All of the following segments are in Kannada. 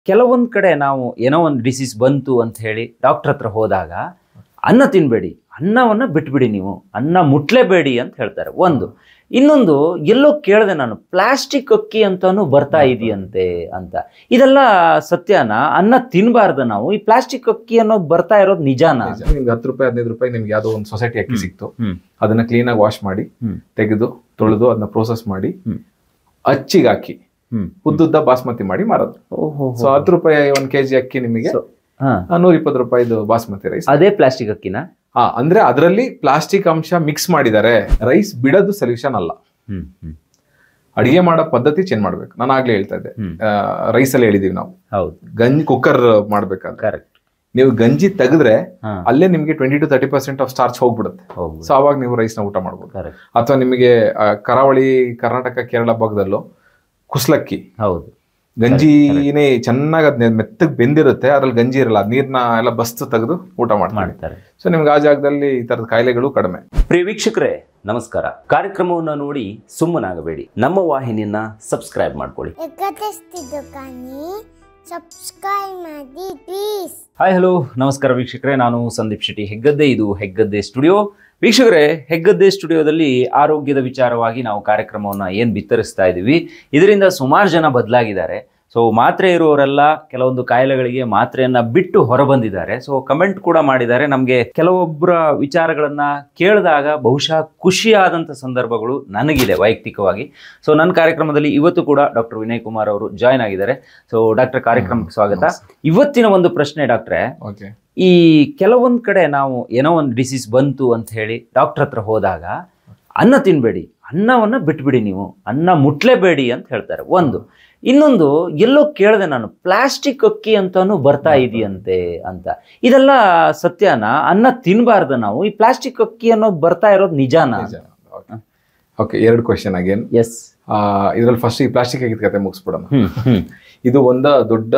ಕೆಲವೊಂದು ಕಡೆ ನಾವು ಏನೋ ಒಂದು ಡಿಸೀಸ್ ಬಂತು ಅಂತ ಹೇಳಿ ಡಾಕ್ಟರ್ ಹತ್ರ ಹೋದಾಗ ಅನ್ನ ತಿನ್ಬೇಡಿ ಅನ್ನವನ್ನ ಬಿಟ್ಬಿಡಿ ನೀವು ಅನ್ನ ಮುಟ್ಲೇಬೇಡಿ ಅಂತ ಹೇಳ್ತಾರೆ ಒಂದು ಇನ್ನೊಂದು ಎಲ್ಲೋ ಕೇಳಿದೆ ನಾನು ಪ್ಲಾಸ್ಟಿಕ್ ಅಕ್ಕಿ ಅಂತಾನು ಬರ್ತಾ ಇದೆಯಂತೆ ಅಂತ ಇದೆಲ್ಲ ಸತ್ಯನಾ ಅನ್ನ ತಿನ್ಬಾರ್ದ ನಾವು ಈ ಪ್ಲಾಸ್ಟಿಕ್ ಅಕ್ಕಿ ಅನ್ನೋದು ಬರ್ತಾ ಇರೋದು ನಿಜಾನಾ ನಿಜ. ನಿಮ್ಗೆ ಹತ್ತು ರೂಪಾಯಿ ಹದಿನೈದು ರೂಪಾಯಿ ನಿಮ್ಗೆ ಯಾವ್ದೋ ಒಂದು ಸೊಸೈಟಿ ಅಕ್ಕಿ ಹ್ಮ್. ಸಿಕ್ತು ಹ್ಮ್. ಅದನ್ನ ಕ್ಲೀನ್ ಆಗಿ ವಾಶ್ ಮಾಡಿ ಹ್ಮ್. ತೆಗೆದು ತೊಳೆದು ಅದನ್ನ ಪ್ರೋಸೆಸ್ ಮಾಡಿ ಹ್ಮ್. ಅಚ್ಚಿಗೆ ಹಾಕಿ ಹ್ಮ್ ಉದ್ದುದ್ದ ಬಾಸ್ಮತಿ ಮಾಡಿ ಮಾರೋದು ಓಹೋ ಸೊ ಹತ್ತು ರೂಪಾಯಿ ಒಂದ್ ಕೆಜಿ ಅಕ್ಕಿ ನಿಮಗೆ So, ಹಾ ನೂರ ಇಪ್ಪತ್ತು ರೂಪಾಯಿದು ಬಾಸ್ಮತಿ ರೈಸ್ ಅದೇ ಪ್ಲಾಸ್ಟಿಕ್ ಅಕ್ಕಿನ ಹಾ ಅಂದ್ರೆ ಅದರಲ್ಲಿ ಪ್ಲಾಸ್ಟಿಕ್ ಅಂಶ ಮಿಕ್ಸ್ ಮಾಡಿದ್ದಾರೆ ರೈಸ್ ಬಿಡೋದು ಸೊಲ್ಯೂಷನ್ ಅಲ್ಲ ಹ್ಮ್ ಹ್ಮ್ ಅಡಿಗೆ ಮಾಡೋ ಪದ್ಧತಿ ಚೇಂಜ್ ಮಾಡ್ಬೇಕು ನಾನು ಆಗ್ಲೇ ಹೇಳ್ತಾ ಇದ್ದೆ ಹ್ಮ್. ರೈಸ್ ಅಲ್ಲಿ ಹೇಳಿದೀವಿ ನಾವು ಹೌದು ಗಂಜಿ ಕುಕ್ಕರ್ ಮಾಡ್ಬೇಕಾದ್ರೆ ಕರೆಕ್ಟ್ ನೀವು ಗಂಜಿ ತೆಗೆದ್ರೆ ಹಾ ಅಲ್ಲೇ ನಿಮಗೆ twenty to thirty percent of starch ಹೋಗ್ಬಿಡುತ್ತೆ ಹೌದು ಸೊ ಅವಾಗ ನೀವು ರೈಸ್ನ ಊಟ ಮಾಡ್ಬೋದು ಕರೆಕ್ಟ್ ಅಥವಾ ನಿಮಗೆ ಆ, ಕರಾವಳಿ ಕರ್ನಾಟಕ ಕೇರಳ ಭಾಗದಲ್ಲೂ ಕುಸ್ಲಕ್ಕಿ ಹೌದು ಗಂಜಿನೇ ಚೆನ್ನಾಗಿ ಅದ್ ಮೆತ್ತಗ್ ಬೆಂದಿರುತ್ತೆ ಅದ್ರಲ್ಲಿ ಗಂಜಿ ಇರಲ್ಲ ಅದ್ ನೀರ್ನ ಎಲ್ಲ ಬಸ್ತು ತೆಗೆದು ಊಟ ಮಾಡ್ತಾರೆ ಮಾಡ್ತಾರೆ ಸೊ ನಿಮ್ಗೆ ಆ ಜಾಗದಲ್ಲಿ ಈ ತರದ ಕಾಯಿಲೆಗಳು ಕಡಿಮೆ ಪ್ರಿಯ ವೀಕ್ಷಕರೇ ನಮಸ್ಕಾರ ಕಾರ್ಯಕ್ರಮವನ್ನು ನೋಡಿ ಸುಮ್ಮನಾಗಬೇಡಿ ನಮ್ಮ ವಾಹಿನಿಯನ್ನ ಸಬ್ಸ್ಕ್ರೈಬ್ ಮಾಡ್ಕೊಳ್ಳಿ ಎಕತೆಸ್ತಿದ್ದು ಕಾನಿ ಸಬ್ಸ್ಕ್ರೈಬ್ ಮಾಡಿ ಪ್ಲೀಸ್ ಹಾಯ್ ಹಲೋ ನಮಸ್ಕಾರ ವೀಕ್ಷಕರೇ ನಾನು ಸಂದೀಪ್ ಶೆಟ್ಟಿ ಹೆಗ್ಗದ್ದೆ ಇದು ಹೆಗ್ಗದ್ದೆ ಸ್ಟುಡಿಯೋ ವೀಕ್ಷಕರೇ ಹೆಗ್ಗದ್ದೆ ಸ್ಟುಡಿಯೋದಲ್ಲಿ ಆರೋಗ್ಯದ ವಿಚಾರವಾಗಿ ನಾವು ಕಾರ್ಯಕ್ರಮವನ್ನು ಏನು ಬಿತ್ತರಿಸ್ತಾ ಇದ್ದೀವಿ ಇದರಿಂದ ಸುಮಾರು ಜನ ಬದಲಾಗಿದ್ದಾರೆ ಸೊ ಮಾತ್ರೆ ಇರುವವರೆಲ್ಲ ಕೆಲವೊಂದು ಕಾಯಿಲೆಗಳಿಗೆ ಮಾತ್ರೆಯನ್ನ ಬಿಟ್ಟು ಹೊರಬಂದಿದ್ದಾರೆ ಸೊ ಕಮೆಂಟ್ ಕೂಡ ಮಾಡಿದ್ದಾರೆ ನಮಗೆ ಕೆಲವೊಬ್ಬರ ವಿಚಾರಗಳನ್ನ ಕೇಳಿದಾಗ ಬಹುಶಃ ಖುಷಿಯಾದಂಥ ಸಂದರ್ಭಗಳು ನನಗಿದೆ ವೈಯಕ್ತಿಕವಾಗಿ ಸೊ ನನ್ನ ಕಾರ್ಯಕ್ರಮದಲ್ಲಿ ಇವತ್ತು ಕೂಡ ಡಾಕ್ಟರ್ ವಿನಯ್ ಕುಮಾರ್ ಅವರು ಜಾಯ್ನ್ ಆಗಿದ್ದಾರೆ ಸೊ ಡಾಕ್ಟರ್ ಕಾರ್ಯಕ್ರಮಕ್ಕೆ ಸ್ವಾಗತ ಇವತ್ತಿನ ಒಂದು ಪ್ರಶ್ನೆ ಡಾಕ್ಟ್ರೆ ಓಕೆ ಈ ಕೆಲವೊಂದು ಕಡೆ ನಾವು ಏನೋ ಒಂದು ಡಿಸೀಸ್ ಬಂತು ಅಂತ ಹೇಳಿ ಡಾಕ್ಟರ್ ಹತ್ರ ಹೋದಾಗ ಅನ್ನ ತಿನ್ಬೇಡಿ ಅನ್ನವನ್ನ ಬಿಟ್ಬಿಡಿ ನೀವು ಅನ್ನ ಮುಟ್ಲೇಬೇಡಿ ಅಂತ ಹೇಳ್ತಾರೆ ಒಂದು ಇನ್ನೊಂದು ಎಲ್ಲೋ ಕೇಳಿದೆ ನಾನು ಪ್ಲಾಸ್ಟಿಕ್ ಅಕ್ಕಿ ಅಂತಾನು ಬರ್ತಾ ಇದೆಯಂತೆ ಅಂತ ಇದೆಲ್ಲ ಸತ್ಯನಾ ಅನ್ನ ತಿನ್ಬಾರ್ದ ನಾವು ಈ ಪ್ಲಾಸ್ಟಿಕ್ ಅಕ್ಕಿ ಅನ್ನೋದು ಬರ್ತಾ ಇರೋದು ನಿಜಾನಾ ಓಕೆ ಎರಡು ಕ್ವಶನ್ ಅಗೇನ್ ಎಸ್ ಇದ್ರಲ್ಲಿ ಫಸ್ಟ್ ಈ ಪ್ಲಾಸ್ಟಿಕ್ ಆಗಿದ್ದ ಕತೆ ಮುಗಿಸ್ಬಿಡೋಣ ಹ್ಮ್ ಹ್ಮ್ ಇದು ಒಂದ ದೊಡ್ಡ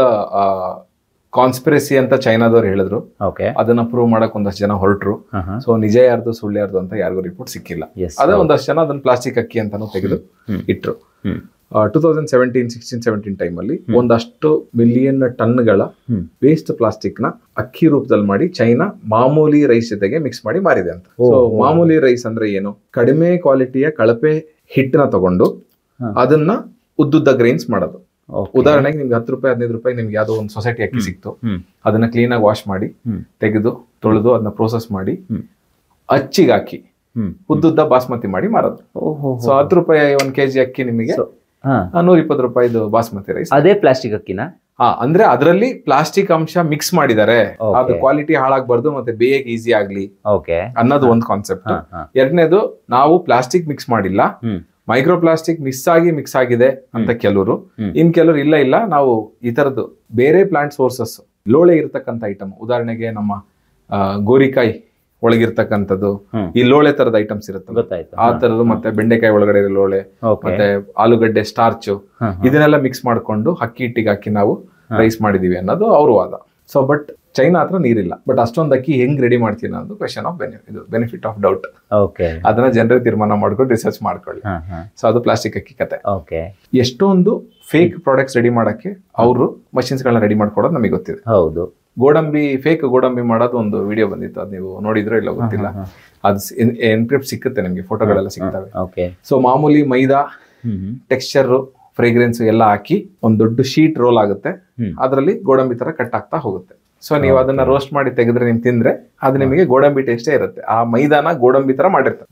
ಕಾನ್ಸ್ಪಿರಸಿ ಅಂತ ಚೈನಾದವ್ರು ಹೇಳಿದ್ರು ಓಕೆ ಅದನ್ನ ಪ್ರೂವ್ ಮಾಡಕ್ ಒಂದಷ್ಟು ಜನ ಹೊರಟ್ರು ಸೊ ನಿಜ ಯಾರ್ದು ಸುಳ್ಳು ಯಾರ್ದು ಅಂತ ಯಾರಿಗೂ ರಿಪೋರ್ಟ್ ಸಿಕ್ಕಿಲ್ಲ ಎಸ್ ಅದೇ ಒಂದಷ್ಟು ಜನ ಅದನ್ನ ಪ್ಲಾಸ್ಟಿಕ್ ಅಕ್ಕಿ ಅಂತಾನು ತೆಗೆದು ಹ್ಮ್. ಇಟ್ರು ಹ್ಮ್. Two thousand seventeen sixteen seventeen ಟೈಮಲ್ಲಿ ಒಂದಷ್ಟು ಮಿಲಿಯನ್ ಟನ್ಗಳ ಹ್ಮ್. ವೇಸ್ಟ್ ಪ್ಲಾಸ್ಟಿಕ್ ನ ಅಕ್ಕಿ ರೂಪದಲ್ಲಿ ಮಾಡಿ ಚೈನಾ ಮಾಮೂಲಿ ರೈಸ್ ಜೊತೆಗೆ ಮಿಕ್ಸ್ ಮಾಡಿ ಮಾರಿದೆ ಅಂತ ಓ, ಸೊ ಓ. ಮಾಮೂಲಿ ರೈಸ್ ಅಂದ್ರೆ ಏನು ಕಡಿಮೆ ಕ್ವಾಲಿಟಿಯ ಕಳಪೆ ಹಿಟ್ಟನ್ನ ತಗೊಂಡು ಹಾ. ಅದನ್ನ ಉದ್ದುದ್ದ ಗ್ರೈನ್ಸ್ ಮಾಡೋದು Okay. ಉದಾಹರಣೆಗೆ ನಿಮ್ಗೆ ಹತ್ತು ರೂಪಾಯಿ ಹದಿನೈದು ರೂಪಾಯಿ ನಿಮ್ಗೆ ಯಾವ್ದೋ ಒಂದು ಸೊಸೈಟಿ ಅಕ್ಕಿ ಸಿಕ್ತು ಹ್ಮ್. ಅದನ್ನ ಕ್ಲೀನ್ ಆಗಿ ವಾಶ್ ಮಾಡಿ ಹ್ಮ್. ತೆಗೆದು ತೊಳೆದು ಅದನ್ನ ಪ್ರೋಸೆಸ್ ಮಾಡಿ ಹ್ಮ್. ಅಚ್ಚಿಗೆ ಹಾಕಿ ಹ್ಮ್. ಉದ್ದುದ್ದ ಬಾಸ್ಮತಿ ಮಾಡಿ ಮಾರೋದು ಓಹೋ ಸೊ ಹತ್ತು ರೂಪಾಯಿ ಒಂದ್ ಕೆಜಿ ಅಕ್ಕಿ ನಿಮಗೆ So, ಹಾ ನೂರ ಇಪ್ಪತ್ತು ರೂಪಾಯಿದು ಬಾಸ್ಮತಿ ರೈಸ್ ಅದೇ ಪ್ಲಾಸ್ಟಿಕ್ ಅಕ್ಕಿನ ಹಾ ಅಂದ್ರೆ ಅದರಲ್ಲಿ ಪ್ಲಾಸ್ಟಿಕ್ ಅಂಶ ಮಿಕ್ಸ್ ಮಾಡಿದ್ದಾರೆ Okay. ಅದು ಕ್ವಾಲಿಟಿ ಹಾಳಾಗ್ಬಾರ್ದು ಮತ್ತೆ ಬೇಯಕ್ ಈಸಿ ಆಗ್ಲಿ ಓಕೆ ಅನ್ನೋದು ಒಂದು ಕಾನ್ಸೆಪ್ಟ್ ಹಾ ಹಾ ಎರಡನೇದು ನಾವು ಪ್ಲಾಸ್ಟಿಕ್ ಮಿಕ್ಸ್ ಮಾಡಿಲ್ಲ ಹ್ಮ್. ಮೈಕ್ರೋ ಪ್ಲಾಸ್ಟಿಕ್ ಮಿಕ್ಸ್ ಆಗಿ ಮಿಕ್ಸ್ ಆಗಿದೆ ಅಂತ ಕೆಲವರು ಹ್ಮ್. ಇನ್ ಕೆಲವರು ಇಲ್ಲ ಇಲ್ಲ ನಾವು ಈ ತರದ್ದು ಬೇರೆ ಪ್ಲಾಂಟ್ ಸೋರ್ಸಸ್ ಲೋಳೆ ಇರತಕ್ಕಂತ ಐಟಮ್ ಉದಾಹರಣೆಗೆ ನಮ್ಮ ಆ, ಗೋರಿಕಾಯಿ ಒಳಗಿರ್ತಕ್ಕಂಥದ್ದು ಹ್ಮ್. ಈ ಲೋಳೆ ತರದ ಐಟಮ್ಸ್ ಇರುತ್ತಲ್ಲ ಗೊತ್ತಾಯ್ತು ಆ ತರದ್ದು ಮತ್ತೆ ಬೆಂಡೆಕಾಯಿ ಒಳಗಡೆ ಇರೋ ಲೋಳೆ ಓಕೆ ಮತ್ತೆ ಆಲೂಗಡ್ಡೆ ಸ್ಟಾರ್ಚ್ ಇದನ್ನೆಲ್ಲ ಮಿಕ್ಸ್ ಮಾಡ್ಕೊಂಡು ಅಕ್ಕಿ ಹಿಟ್ಟಿಗೆ ಹಾಕಿ ನಾವು ರೈಸ್ ಮಾಡಿದೀವಿ ಅನ್ನೋದು ಅವ್ರ ವಾದ ಸೊ ಬಟ್ ಚೈನಾ ಹತ್ರ ನೀರಿಲ್ಲ ಬಟ್ ಅಷ್ಟೊಂದು ಅಕ್ಕಿ ಹೆಂಗ್ ರೆಡಿ ಮಾಡ್ತೀನಿ ಅನ್ನೋದು ಕ್ವೆಶನ್ ಆಫ್ ಇದು ಬೆನಿಫಿಟ್ ಆಫ್ ಡೌಟ್ ಓಕೆ ಅದನ್ನ ಜನರೇ ತೀರ್ಮಾನ ಮಾಡ್ಕೊಂಡು ರಿಸರ್ಚ್ ಮಾಡ್ಕೊಳ್ಳಿ ಸೊ ಅದು ಪ್ಲಾಸ್ಟಿಕ್ ಅಕ್ಕಿ ಕತೆ ಓಕೆ ಎಷ್ಟೊಂದು ಫೇಕ್ ಪ್ರಾಡಕ್ಟ್ಸ್ ರೆಡಿ ಮಾಡಕ್ಕೆ ಅವರು ಗಳನ್ನ ರೆಡಿ ಮಾಡ್ಕೊಡೋದು ನಮಗೆ ಗೊತ್ತಿದೆ ಹೌದು ಗೋಡಂಬಿ ಫೇಕ್ ಗೋಡಂಬಿ ಮಾಡೋದು ಒಂದು ವಿಡಿಯೋ ಬಂದಿತ್ತು ಅದು ನೀವು ನೋಡಿದ್ರೋ ಇಲ್ಲ ಗೊತ್ತಿಲ್ಲ ಅದು ಎನ್ಕ್ರಿಪ್ಟ್ ಸಿಕ್ಕುತ್ತೆ ನಿಮಗೆ ಫೋಟೋಗಳೆಲ್ಲ ಸಿಗ್ತವೆ ಓಕೆ ಸೊ ಮಾಮೂಲಿ ಮೈದಾ ಹ್ಮ್ ಟೆಕ್ಸ್ಚರ್ ಫ್ರೇಗ್ರೆನ್ಸ್ ಎಲ್ಲ ಹಾಕಿ ಒಂದು ದೊಡ್ಡ ಶೀಟ್ ರೋಲ್ ಆಗುತ್ತೆ ಹ್ಮ್. ಅದರಲ್ಲಿ ಗೋಡಂಬಿ ತರ ಕಟ್ ಆಗ್ತಾ ಹೋಗುತ್ತೆ ಸೊ ನೀವು ಅದನ್ನ ರೋಸ್ಟ್ ಮಾಡಿ ತೆಗೆದ್ರೆ ನೀವು ತಿಂದ್ರೆ ಅದು ನಿಮಗೆ ಗೋಡಂಬಿ ಟೇಸ್ಟೇ ಇರುತ್ತೆ ಆ ಮೈದಾನ ಗೋಡಂಬಿ ತರ ಮಾಡಿರ್ತಾರೆ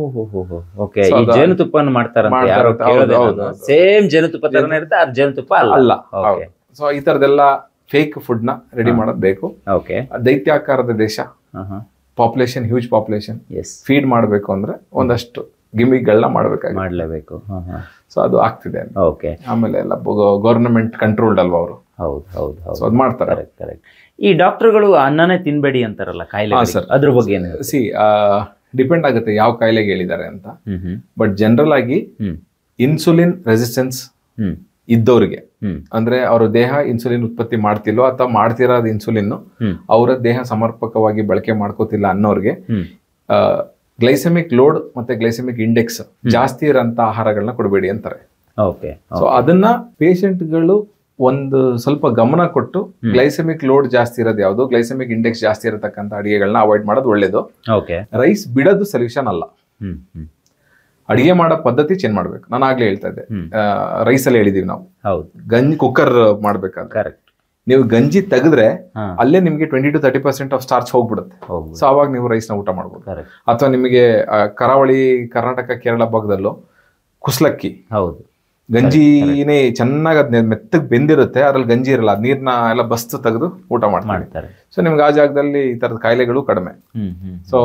ಓಕೆ So ಈ ಅದು- ಜೇನುತುಪ್ಪನ ಮಾಡ್ತಾರಂತೆ ಮಾಡ್ತಾರೆ ಯಾರೋ ಅಂತ, ಹೌದು, ಕೇಳಿದೆ ಹೌದು, ನಾನು. ಹೌದು. ಸೇಮ್ ಜೇನುತುಪ್ಪ ತರನೇ ಇರುತ್ತೆ ಅದು ಜೇನುತುಪ್ಪ ಅಲ್ಲ ಅಲ್ಲ ಓಕೆ ಸೊ ಈ ತರದೆಲ್ಲ ಫೇಕ್ ಫುಡ್ ನ ರೆಡಿ ಮಾಡೋದು ಬೇಕು ಓಕೆ ದೈತ್ಯಾಕಾರದ ದೇಶ population huge population yes feed ಮಾಡಬೇಕು ಅಂದ್ರೆ ಒಂದಷ್ಟು ಗಿಮಿಗಳನ್ನ ಮಾಡ್ಬೇಕಾಗುತ್ತೆ ಮಾಡ್ಲೇಬೇಕು ಸೊ ಅದು ಆಗ್ತಿದೆ ಓಕೆ ಆಮೇಲೆ ಎಲ್ಲ ಗವರ್ನಮೆಂಟ್ ಕಂಟ್ರೋಲ್ಡ್ ಅಲ್ವಾ ಅವರು ಹೌದು ಹೌದು ಸೊ ಹೌದು ಅದ್ ಮಾಡ್ತಾರೆ ಕರೆಕ್ಟ್ ಕರೆಕ್ಟ್ ಈ ಡಾಕ್ಟರ್ಗಳು ಅನ್ನನೇ ತಿನ್ಬೇಡಿ ಅಂತಾರಲ್ಲ ಕಾಯಿಲೆ ಹಾ, sir. ಅದ್ರ ಬಗ್ಗೆ ಏನು ಸಿ ಡಿಪೆಂಡ್ ಆಗುತ್ತೆ ಯಾವ ಕಾಯಿಲೆಗೆ ಹೇಳಿದ್ದಾರೆ ಅಂತ ಹ್ಮ್ ಹ್ಮ್ ಬಟ್ ಜನರಲ್ ಆಗಿ ಹ್ಮ್ ಇನ್ಸುಲಿನ್ ರೆಸಿಸ್ಟೆನ್ಸ್ ಹ್ಮ್ ಇದ್ದವ್ರಿಗೆ ಹ್ಮ್ ಅಂದ್ರೆ ಅವ್ರ ದೇಹ ಇನ್ಸುಲಿನ್ ಉತ್ಪತ್ತಿ ಮಾಡ್ತಿಲ್ವೋ ಅಥವಾ ಮಾಡ್ತಿರೋದು ಇನ್ಸುಲಿನ್ ಹ್ಮ್ ಅವರ ದೇಹ ಸಮರ್ಪಕವಾಗಿ ಬಳಕೆ ಮಾಡ್ಕೋತಿಲ್ಲ ಅನ್ನೋರ್ಗೆ ಹ್ಮ್ ಗ್ಲೈಸೆಮಿಕ್ ಲೋಡ್ ಮತ್ತೆ ಗ್ಲೈಸೆಮಿಕ್ ಇಂಡೆಕ್ಸ್ ಜಾಸ್ತಿ ಇರೋಂತ ಆಹಾರಗಳನ್ನ ಕೊಡಬೇಡಿ ಅಂತಾರೆ ಓಕೆ ಸೊ ಅದನ್ನ ಪೇಷಂಟ್ಗಳು ಒಂದು ಸ್ವಲ್ಪ ಗಮನ ಕೊಟ್ಟು ಹ್ಮ್. ಗ್ಲೈಸೆಮಿಕ್ ಲೋಡ್ ಜಾಸ್ತಿ ಇರೋದು ಯಾವುದು ಗ್ಲೈಸೆಮಿಕ್ ಇಂಡೆಕ್ಸ್ ಜಾಸ್ತಿ ಇರತಕ್ಕಂಥ ಅಡಿಗೆಗಳನ್ನ ಅವಾಯ್ಡ್ ಮಾಡೋದು ಒಳ್ಳೇದು ಓಕೆ ರೈಸ್ ಬಿಡೋದು ಸೊಲ್ಯೂಷನ್ ಅಲ್ಲ ಹ್ಮ್ ಹ್ಮ್ ಅಡಿಗೆ ಮಾಡೋ ಪದ್ಧತಿ ಚೇಂಜ್ ಮಾಡ್ಬೇಕು ನಾನು ಆಗ್ಲೇ ಹೇಳ್ತಾ ಇದ್ದೆ ಹ್ಮ್ ರೈಸ್ ಅಲ್ಲಿ ಹೇಳಿದೀವಿ ನಾವು ಹೌದು ಗಂಜಿ ಕುಕ್ಕರ್ ಮಾಡ್ಬೇಕಾದ್ರೆ ಕರೆಕ್ಟ್ ನೀವು ಗಂಜಿ ತೆಗೆದ್ರೆ ಹಾ ಅಲ್ಲೇ ನಿಮಗೆ twenty to thirty percent of starch ಹೋಗ್ಬಿಡುತ್ತೆ ಹೌದು ಸೊ ಅವಾಗ ನೀವು ರೈಸ್ನ ಊಟ ಮಾಡ್ಬೋದು ಕರೆಕ್ಟ್ ಅಥವಾ ನಿಮಗೆ ಆ, ಕರಾವಳಿ ಕರ್ನಾಟಕ ಕೇರಳ ಭಾಗದಲ್ಲೂ ಕುಸ್ಲಕ್ಕಿ ಹೌದು ಗಂಜಿನೇ ಚೆನ್ನಾಗಿ ಅದ್ ಮೆತ್ತಗ್ ಬೆಂದಿರುತ್ತೆ ಅದ್ರಲ್ಲಿ ಗಂಜಿ ಇರಲ್ಲ ಅದ್ ನೀರ್ನ ಎಲ್ಲ ಬಸ್ತು ತೆಗೆದು ಊಟ ಮಾಡ್ತಾರೆ ಮಾಡ್ತಾರೆ ಸೊ ನಿಮ್ಗೆ ಆ ಜಾಗದಲ್ಲಿ ಈ ತರದ ಕಾಯಿಲೆಗಳು ಕಡಿಮೆ ಹ್ಮ್ ಹ್ಮ್ ಸೊ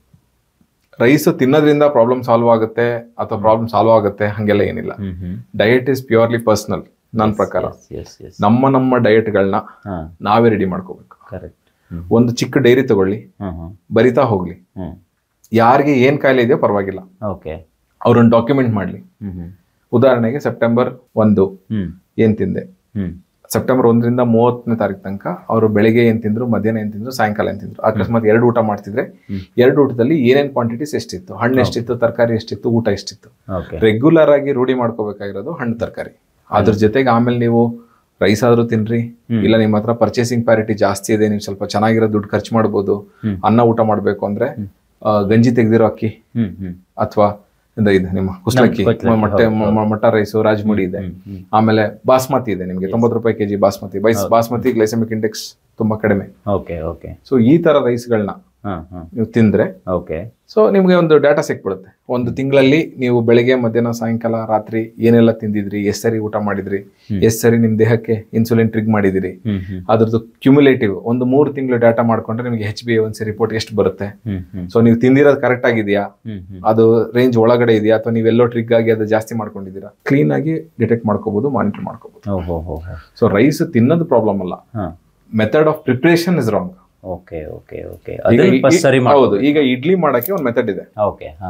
ರೈಸ್ ತಿನ್ನೋದ್ರಿಂದ ಪ್ರಾಬ್ಲಮ್ ಸಾಲ್ವ್ ಆಗುತ್ತೆ ಅಥವಾ ಪ್ರಾಬ್ಲಮ್ ಸಾಲ್ವ್ ಆಗುತ್ತೆ ಹಂಗೆಲ್ಲ ಏನಿಲ್ಲ ಹ್ಮ್ ಹ್ಮ್ ಡಯಟ್ ಇಸ್ ಪ್ಯೂರ್ಲಿ ಪರ್ಸನಲ್ ನನ್ನ ಪ್ರಕಾರ ಎಸ್ ಎಸ್ ನಮ್ಮ ನಮ್ಮ ಡಯಟ್ಗಳನ್ನ ಹಾ ನಾವೇ ರೆಡಿ ಮಾಡ್ಕೋಬೇಕು ಕರೆಕ್ಟ್ ಹ್ಮ್ ಒಂದು ಚಿಕ್ಕ ಡೈರಿ ತಗೊಳ್ಳಿ ಹ್ಮ್ ಹ್ಮ್ ಬರಿತಾ ಹೋಗ್ಲಿ ಹ್ಮ್ ಯಾರಿಗೆ ಏನ್ ಕಾಯಿಲೆ ಇದೆಯೋ ಪರವಾಗಿಲ್ಲ ಓಕೆ ಅವ್ರನ್ನ ಡಾಕ್ಯುಮೆಂಟ್ ಮಾಡ್ಲಿ ಹ್ಮ್ ಹ್ಮ್ ಉದಾಹರಣೆಗೆ ಸೆಪ್ಟೆಂಬರ್ ಒಂದು ಹ್ಮ್ ಏನ್ ತಿಂದೆ ಹ್ಮ್ ಸೆಪ್ಟೆಂಬರ್ ಒಂದರಿಂದ ಮೂವತ್ತನೇ ತಾರೀಕು ತನಕ ಅವರು ಬೆಳಿಗ್ಗೆ ಏನ್ ತಿಂದ್ರು ಮಧ್ಯಾಹ್ನ ಏನ್ ತಿಂದ್ರು ಸಾಯಂಕಾಲ ಏನ್ ತಿಂದ್ರು ಅಕಸ್ಮಾತ್ ಎರಡು ಊಟ ಮಾಡ್ತಿದ್ರೆ ಹ್ಮ್. ಎರಡು ಊಟದಲ್ಲಿ ಏನೇನ್ ಕ್ವಾಂಟಿಟೀಸ್ ಎಷ್ಟಿತ್ತು ಹಣ್ಣು ಎಷ್ಟಿತ್ತು ತರಕಾರಿ ಎಷ್ಟಿತ್ತು ಊಟ ಎಷ್ಟಿತ್ತು ಓಕೆ ರೆಗ್ಯುಲರ್ ಆಗಿ ರೂಢಿ ಮಾಡ್ಕೋಬೇಕಾಗಿರೋದು ಹಣ್ಣು ತರಕಾರಿ ಅದ್ರ ಜೊತೆಗೆ ಆಮೇಲೆ ನೀವು ರೈಸ್ ಆದ್ರೂ ತಿನ್ರಿ ಹ್ಮ್. ಇಲ್ಲ ನಿಮ್ಮ ಹತ್ರ ಪರ್ಚೇಸಿಂಗ್ ಪ್ಯಾರಿಟಿ ಜಾಸ್ತಿ ಇದೆ ನೀವು ಸ್ವಲ್ಪ ಚೆನ್ನಾಗಿರೋ ದುಡ್ಡು ಖರ್ಚು ಮಾಡ್ಬೋದು ಹ್ಮ್. ಅನ್ನ ಊಟ ಮಾಡ್ಬೇಕು ಅಂದ್ರೆ ಆ, ಗಂಜಿ ತೆಗ್ದಿರೋ ಅಕ್ಕಿ ಹ್ಮ್ ಹ್ಮ್ ಅಥವಾ ಇದು ಇದೆ ನಿಮ್ಮ ಕುಸ್ಲಕ್ಕಿ ಕುಸ್ಲಕ್ಕಿ, ಮೊಟ್ಟೆ ಹೌದು, ಹೌದು. ಮ- ಮಟ್ಟ ರೈಸು ರಾಜ್ಮುಡಿ ಇದೆ ಹ್ಮ್ ಹ್ಮ್ ಆಮೇಲೆ ಬಾಸ್ಮತಿ ಇದೆ ನಿಮಗೆ ತೊಂಬತ್ತು ರೂಪಾಯಿ KG basmati rice basmati glycemic index ತುಂಬಾ ಕಡಿಮೆ ಓಕೆ ಓಕೆ ಸೊ ಈ ತರ ರೈಸ್ಗಳನ್ನ ಹಾ ಹಾ ನೀವು ತಿಂದ್ರೆ ಓಕೆ ಸೊ ನಿಮಗೆ ಒಂದು ಡಾಟಾ ಸಿಕ್ಬಿಡುತ್ತೆ ಒಂದು ತಿಂಗಳಲ್ಲಿ ನೀವು ಬೆಳಗ್ಗೆ ಮಧ್ಯಾಹ್ನ ಸಾಯಂಕಾಲ ರಾತ್ರಿ ಏನೆಲ್ಲ ತಿಂದಿದ್ರಿ ಎಷ್ಟು ಸರಿ ಊಟ ಮಾಡಿದ್ರಿ ಹ್ಮ್. ಎಷ್ಟು ಸರಿ ನಿಮ್ ದೇಹಕ್ಕೆ ಇನ್ಸುಲಿನ್ ಟ್ರಿಗ್ ಮಾಡಿದಿರಿ ಹ್ಮ್ ಹ್ಮ್ ಅದ್ರದ್ದು ಕ್ಯುಮುಲೇಟಿವ್ ಒಂದು ಮೂರು ತಿಂಗಳು ಡಾಟಾ ಮಾಡ್ಕೊಂಡ್ರೆ ನಿಮಗೆ ಹೆಚ್ ಬಿ ಒನ್ಸಿ ರಿಪೋರ್ಟ್ ಎಷ್ಟು ಬರುತ್ತೆ ಹ್ಮ್ ಹ್ಮ್ ಸೊ ನೀವು ತಿಂದಿರೋದು ಕರೆಕ್ಟ್ ಆಗಿದೆಯಾ ಹ್ಮ್ ಹ್ಮ್ ಅದು ರೇಂಜ್ ಒಳಗಡೆ ಇದೆಯಾ ಅಥವಾ ನೀವೆಲ್ಲೋ ಟ್ರಿಗ್ ಆಗಿ ಅದು ಜಾಸ್ತಿ ಮಾಡ್ಕೊಂಡಿದ್ದೀರಾ ಕ್ಲೀನ್ ಆಗಿ ಡಿಟೆಕ್ಟ್ ಮಾಡ್ಕೋಬಹುದು ಮಾನಿಟರ್ ಮಾಡ್ಕೋಬಹುದು ಓ ಹೋ ಹೋ ಹೋ ಸೊ ರೈಸ್ ತಿನ್ನೋದು ಪ್ರಾಬ್ಲಮ್ ಅಲ್ಲ ಹಾ method of preparation is wrong okay okay okay ಅದನ್ನ ಫಸ್ಟ್ ಸರಿ ಮಾಡಿ ಹೌದು ಈಗ ಇಡ್ಲಿ ಮಾಡಕ್ಕೆ ಒಂದು ಮೆಥಡ್ ಇದೆ ಓಕೆ ಹಾ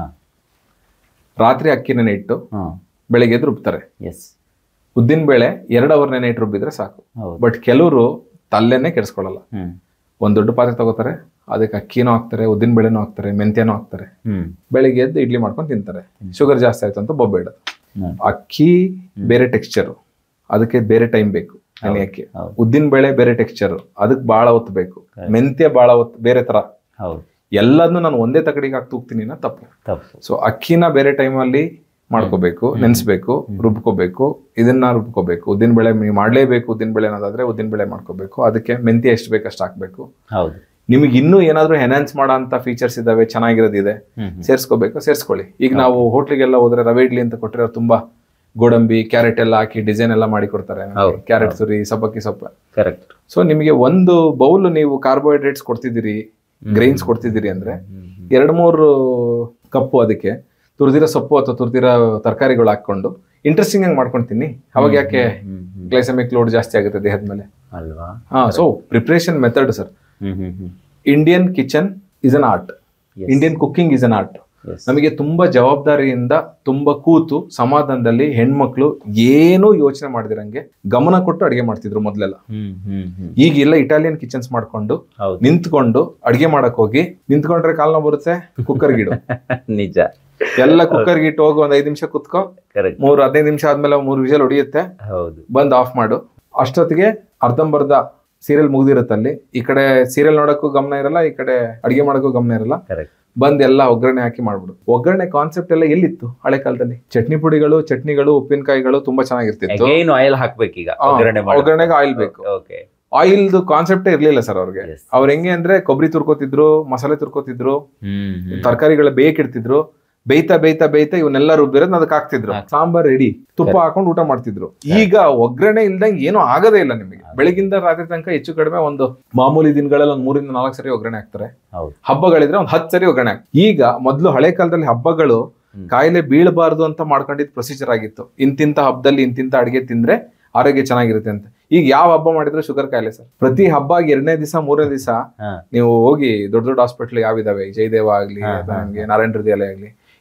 ರಾತ್ರಿ ಅಕ್ಕಿ ನೆನೆ ಇಟ್ಟು ಹಾ ಬೆಳಿಗ್ಗೆ ಎದ್ದು ರುಬ್ತಾರೆ ಎಸ್ ಉದ್ದಿನ ಬೇಳೆ ಎರಡು ಅವರ್ ನೆನೆ ಇಟ್ಟು ರುಬ್ಬಿದ್ರೆ ಸಾಕು ಹೌದು ಬಟ್ ಕೆಲವರು ತಲ್ಲೆನೆ ಕೆಡಿಸ್ಕೊಳ್ಳಲ್ಲ ಹ್ಮ್ ಒಂದ್ ದೊಡ್ಡ ಪಾತ್ರೆ ತಗೋತಾರೆ ಅದಕ್ಕೆ ಅಕ್ಕಿನೂ ಹಾಕ್ತಾರೆ ಉದ್ದಿನ ಬೇಳೆನೂ ಹಾಕ್ತಾರೆ ಮೆಂತ್ಯನೂ ಹಾಕ್ತಾರೆ ಹ್ಮ್ ಬೆಳಿಗ್ಗೆ ಎದ್ದು ಇಡ್ಲಿ ಮಾಡ್ಕೊಂಡು ತಿಂತಾರೆ ಶುಗರ್ ಜಾಸ್ತಿ ಆಯ್ತು ಅಂತ ಬೊಬ್ಬೆ ಇಡೋದು ಹ್ಮ್ ಅಕ್ಕಿ ಬೇರೆ ಟೆಕ್ಸ್ಚರ್ ಅದಕ್ಕೆ ಬೇರೆ ಟೈಮ್ ಬೇಕು ನೆನೆಯಕ್ಕೆ ಹೌದು. ಉದ್ದಿನ ಬೇಳೆ ಬೇರೆ ಟೆಕ್ಸ್ಚರ್ ಅದಕ್ಕೆ ಬಹಳ ಹೊತ್ತು ಬೇಕು ಮೆಂತ್ಯ ಬಹಳ ಹೊತ್ತು ಬೇರೆ ತರ ಹೌದು ಎಲ್ಲದನ್ನು ನಾನು ಒಂದೇ ತಕಡಿಗೆ ಹಾಕಿ ತೂಗ್ತೀನಿ ಅನ್ನೋ ತಪ್ಪು ತಪ್ಪು ಸೊ ಅಕ್ಕಿನ ಬೇರೆ ಟೈಮಲ್ಲಿ ಮಾಡ್ಕೋಬೇಕು ನೆನೆಸ್ಬೇಕು ರುಬ್ಕೋಬೇಕು ಇದನ್ನ ರುಬ್ಕೋಬೇಕು ಉದ್ದಿನ ಬೇಳೆ ನೀವು ಮಾಡಲೇಬೇಕು ಉದ್ದಿನ ಬೇಳೆ ಅನ್ನೋದಾದ್ರೆ ಉದ್ದಿನ ಬೇಳೆ ಮಾಡ್ಕೋಬೇಕು ಅದಕ್ಕೆ ಮೆಂತ್ಯ ಎಷ್ಟು ಬೇಕು ಅಷ್ಟು ಹಾಕ್ಬೇಕು ಹೌದು ನಿಮಗೆ ಇನ್ನೂ ಏನಾದ್ರೂ ಎನ್ಹಾನ್ಸ್ ಮಾಡೋ ಅಂತ ಫೀಚರ್ಸ್ ಇದಾವೆ ಚೆನ್ನಾಗಿರೋದಿದೆ ಹ್ಮ್ ಹ್ಮ್ ಸೇರಿಸ್ಕೋಬೇಕು ಸೇರಿಸ್ಕೊಳ್ಳಿ ಈಗ ನಾವು ಹೋಟ್ಲಿಗೆಲ್ಲ ಹೋದ್ರೆ ರವೆ ಇಡ್ಲಿ ಅಂತ ಕೊಟ್ಟಿರೋ ತುಂಬಾ ಗೋಡಂಬಿ ಕ್ಯಾರೆಟ್ ಎಲ್ಲ ಹಾಕಿ ಡಿಸೈನ್ ಎಲ್ಲ ಮಾಡಿ ಕೊಡ್ತಾರೆ ಹೌದು, ಕ್ಯಾರೆಟ್ ತುರಿ ಸಬ್ಬಕ್ಕಿ ಸೊಪ್ಪು ಕರೆಕ್ಟ್ ಸೊ ನಿಮಗೆ ಒಂದು ಬೌಲ್ ನೀವು ಕಾರ್ಬೋಹೈಡ್ರೇಟ್ಸ್ ಕೊಡ್ತಿದ್ದೀರಿ ಗ್ರೈನ್ಸ್ ಕೊಡ್ತಿದ್ದೀರಿ ಅಂದ್ರೆ ಎರಡು ಮೂರು ಕಪ್ಪು ಅದಕ್ಕೆ ತುರಿದಿರೋ ಸೊಪ್ಪು ಅಥವಾ ತುರಿದಿರೋ ತರಕಾರಿಗಳು ಹಾಕೊಂಡು ಇಂಟ್ರೆಸ್ಟಿಂಗ್ ಆಗಿ ಮಾಡ್ಕೊಂತೀನಿ ಅವಾಗ ಯಾಕೆ ಹ್ಮ್ ಹ್ಮ್ ಗ್ಲೈಸಮಿಕ್ ಲೋಡ್ ಜಾಸ್ತಿ ಆಗುತ್ತೆ ದೇಹದ ಮೇಲೆ ಅಲ್ವಾ ಹಾ so preparation method sir hmm hmm hmm Indian kitchen is an art Yes. Indian cooking is an art yes ನಮಗೆ ತುಂಬಾ ಜವಾಬ್ದಾರಿಯಿಂದ ತುಂಬಾ ಕೂತು ಸಮಾಧಾನದಲ್ಲಿ ಹೆಣ್ಮಕ್ಳು ಏನೂ ಯೋಚನೆ ಮಾಡಿದಿರಂಗೆ ಗಮನ ಕೊಟ್ಟು ಅಡಿಗೆ ಮಾಡ್ತಿದ್ರು ಮೊದಲೆಲ್ಲ ಹ್ಮ್ ಹ್ಮ್ ಹ್ಮ್ ಈಗೆಲ್ಲ ಇಟಾಲಿಯನ್ ಕಿಚನ್ಸ್ ಮಾಡ್ಕೊಂಡು ಹೌದು ನಿಂತ್ಕೊಂಡು ಅಡಿಗೆ ಮಾಡಕ್ ಹೋಗಿ ನಿಂತ್ಕೊಂಡ್ರೆ ಕಾಲ್ ನೋವು ಬರುತ್ತೆ ಕುಕ್ಕರ್ ಗಿಡು ನಿಜ ಎಲ್ಲ ಕುಕ್ಕರ್ ಗಿಟ್ಟು ಹೋಗಿ ಒಂದ್ ಐದ್ ನಿಮಿಷ ಕುತ್ಕೋ ಕರೆಕ್ಟ್ ಮೂರ್ ಹದಿನೈದು ನಿಮಿಷ ಆದ್ಮೇಲೆ ಮೂರ್ ವಿಷಲ್ ಹೊಡಿಯುತ್ತೆ ಹೌದು ಬಂದ್ ಆಫ್ ಮಾಡು ಅಷ್ಟೊತ್ತಿಗೆ ಅರ್ಧಂಬರ್ಧ ಸೀರಿಯಲ್ ಮುಗ್ದಿರುತ್ತಲ್ಲಿ ಈ ಕಡೆ ಸೀರಿಯಲ್ ನೋಡಕ್ಕೂ ಗಮನ ಇರಲ್ಲ ಈ ಕಡೆ ಅಡಿಗೆ ಮಾಡಕ್ಕೂ ಗಮನ ಇರಲ್ಲ ಕರೆಕ್ಟ್ ಬಂದ್ ಎಲ್ಲ ಒಗ್ಗರಣೆ ಹಾಕಿ ಮಾಡ್ಬಿಡು ಒಗ್ಗರಣೆ ಕಾನ್ಸೆಪ್ಟ್ ಎಲ್ಲ ಎಲ್ಲಿತ್ತು ಹಳೆ ಕಾಲದಲ್ಲಿ ಚಟ್ನಿ ಪುಡಿಗಳು ಚಟ್ನಿಗಳು ಉಪ್ಪಿನಕಾಯಿಗಳು ತುಂಬಾ ಚೆನ್ನಾಗಿರ್ತಿತ್ತು ಅಗೈನ್ ಆಯಿಲ್ ಹಾಕ್ಬೇಕೀಗ ಆ, ಒಗ್ಗರಣೆ ಒಗ್ಗರಣೆಗೆ ಆಯಿಲ್ ಬೇಕು ಓಕೆ ಆಯಿಲ್ದು ಕಾನ್ಸೆಪ್ಟೇ ಇರ್ಲಿಲ್ಲ ಸರ್ ಅವ್ರಿಗೆ Yes. ಅವ್ರ ಹೆಂಗೆ ಅಂದ್ರೆ ಕೊಬ್ಬರಿ ತುರ್ಕೋತಿದ್ರು ಮಸಾಲೆ ತುರ್ಕೋತಿದ್ರು ಹ್ಮ್ ಹ್ಮ್ ತರಕಾರಿಗಳ ಬೇಯ್ಕಿಡ್ತಿದ್ರು ಬೇಯ್ತಾ ಬೇಯ್ತಾ ಬೇಯ್ತಾ ಇವನ್ನೆಲ್ಲ ರುಬ್ಬಿರೋದ್ ಅದಕ್ಕೆ ಹಾಕ್ತಿದ್ರು ಸಾಂಬಾರ್ ರೆಡಿ ತುಪ್ಪ ಹಾಕೊಂಡು ಊಟ ಮಾಡ್ತಿದ್ರು ಈಗ ಒಗ್ಗರಣೆ ಇಲ್ದಂಗೆ ಏನೂ ಆಗದೇ ಇಲ್ಲ ನಿಮಗೆ ಬೆಳಗಿಂದ ರಾತ್ರಿ ತನಕ ಹೆಚ್ಚು ಕಡಿಮೆ ಒಂದು ಮಾಮೂಲಿ ದಿನಗಳಲ್ಲಿ ಒಂದ್ ಮೂರಿಂದ ನಾಲ್ಕು ಸರಿ ಒಗ್ಗರಣೆ ಹಾಕ್ತಾರೆ ಹೌದು ಹಬ್ಬಗಳಿದ್ರೆ ಒಂದ್ ಹತ್ತು ಸರಿ ಒಗ್ಗರಣೆ ಹಾಕ್ತಾರೆ ಈಗ ಮೊದಲು ಹಳೆ ಕಾಲದಲ್ಲಿ ಹಬ್ಬಗಳು ಹ್ಮ್. ಕಾಯಿಲೆ ಬೀಳಬಾರ್ದು ಅಂತ ಮಾಡ್ಕೊಂಡಿದ್ ಪ್ರೊಸೀಜರ್ ಆಗಿತ್ತು ಇಂತಿಂತ ಹಬ್ಬದಲ್ಲಿ ಇಂತಿಂತ ಅಡಿಗೆ ತಿಂದ್ರೆ ಆರೋಗ್ಯ ಚೆನ್ನಾಗಿರುತ್ತೆ ಅಂತ ಈಗ ಯಾವ ಹಬ್ಬ ಮಾಡಿದ್ರು ಶುಗರ್ ಕಾಯಿಲೆ ಸರ್ ಪ್ರತಿ ಹಬ್ಬ ಎರಡನೇ ದಿವಸ ಮೂರನೇ ದಿವಸ ಹಾ ನೀವು ಹೋಗಿ ದೊಡ್ಡ ದೊಡ್ಡ ಹಾಸ್ಪಿಟ್ಲ್ ಯಾವಿದಾವೆ ಜಯದೇವ ಆಗ್ಲಿ ಹಾ, ಅಥವಾ ಹಾ, ನಿಮ್ಗೆ ನಾರಾಯಣ ಹೃದಯಾಲಯ ಆಗ್ಲಿ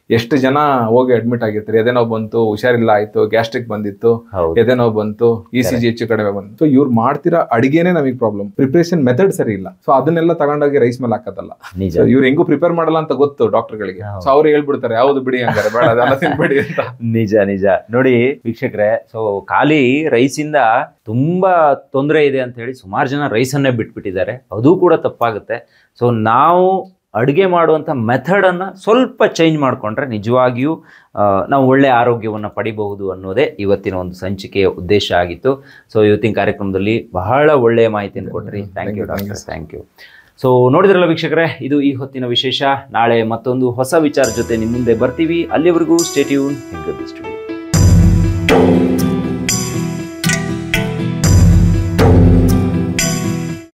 ಎಷ್ಟು ಜನ ಹೋಗಿ ಅಡ್ಮಿಟ್ ಆಗಿರ್ತಾರೆ ಎದೆ ನೋವು ಬಂತು ಹುಷಾರಿಲ್ಲ ಆಯ್ತು ಗ್ಯಾಸ್ಟ್ರಿಕ್ ಬಂದಿತ್ತು ಹೌದು ಎದೆ ನೋವು ಬಂತು ಇ ಸಿ ಜಿ ಹೆಚ್ಚು ಕಡಿಮೆ ಬಂತು ಸೊ ಇವ್ರು ಮಾಡ್ತಿರೋ ಅಡಿಗೆನೆ ನಮಗೆ ಪ್ರಾಬ್ಲಮ್ ಪ್ರಿಪರೇಷನ್ ಮೆಥಡ್ ಸರಿ ಇಲ್ಲ ಸೊ ಅದನ್ನೆಲ್ಲ ತಗೊಂಡೋಗಿ ರೈಸ್ ಮೇಲೆ ಹಾಕೋದಲ್ಲ ನಿಜ ಸೊ ಇವ್ರು ಹೆಂಗೂ ಪ್ರಿಪೇರ್ ಮಾಡಲ್ಲ ಅಂತ ಗೊತ್ತು ಡಾಕ್ಟರ್ಗಳಿಗೆ ಹೌದು. ಸೊ ಅವ್ರು ಹೇಳ್ಬಿಡ್ತಾರೆ ಯಾವ್ದು ಬಿಡಿ ಹಂಗಾರೆ ಬೇಡ ಅದೆಲ್ಲ ತಿನ್ಬೇಡಿ ಅಂತ ನಿಜ ನಿಜ ನೋಡಿ ವೀಕ್ಷಕರೇ ಸೊ ಖಾಲಿ ರೈಸಿಂದ ತುಂಬಾ ತೊಂದರೆ ಇದೆ ಅಂತ ಹೇಳಿ ಸುಮಾರು ಜನ ರೈಸನ್ನೇ ಬಿಟ್ಬಿಟ್ಟಿದ್ದಾರೆ ಅದು ಕೂಡ ತಪ್ಪಾಗುತ್ತೆ ಸೊ ನಾವು ಅಡುಗೆ ಮಾಡುವಂಥ ಮೆಥಡನ್ನು ಸ್ವಲ್ಪ ಚೇಂಜ್ ಮಾಡಿಕೊಂಡ್ರೆ ನಿಜವಾಗಿಯೂ ಆ, ನಾವು ಒಳ್ಳೆಯ ಆರೋಗ್ಯವನ್ನು ಪಡಿಬಹುದು ಅನ್ನೋದೇ ಇವತ್ತಿನ ಒಂದು ಸಂಚಿಕೆಯ ಉದ್ದೇಶ ಆಗಿತ್ತು ಸೊ ಇವತ್ತಿನ ಕಾರ್ಯಕ್ರಮದಲ್ಲಿ ಬಹಳ ಒಳ್ಳೆಯ ಮಾಹಿತಿಯನ್ನು ಕೊಟ್ರಿ thank you Thank you, doctor thank you so ನೋಡಿದ್ರಲ್ಲ ವೀಕ್ಷಕರೇ ಇದು ಈ ಹೊತ್ತಿನ ವಿಶೇಷ ನಾಳೆ ಮತ್ತೊಂದು ಹೊಸ ವಿಚಾರ ಜೊತೆ ನಿಮ್ಮ ಮುಂದೆ ಬರ್ತೀವಿ ಅಲ್ಲಿವರೆಗೂ ಸ್ಟೇಟ್ಯೂನ್ ಹೆಗ್ಗದಿಷ್ಟು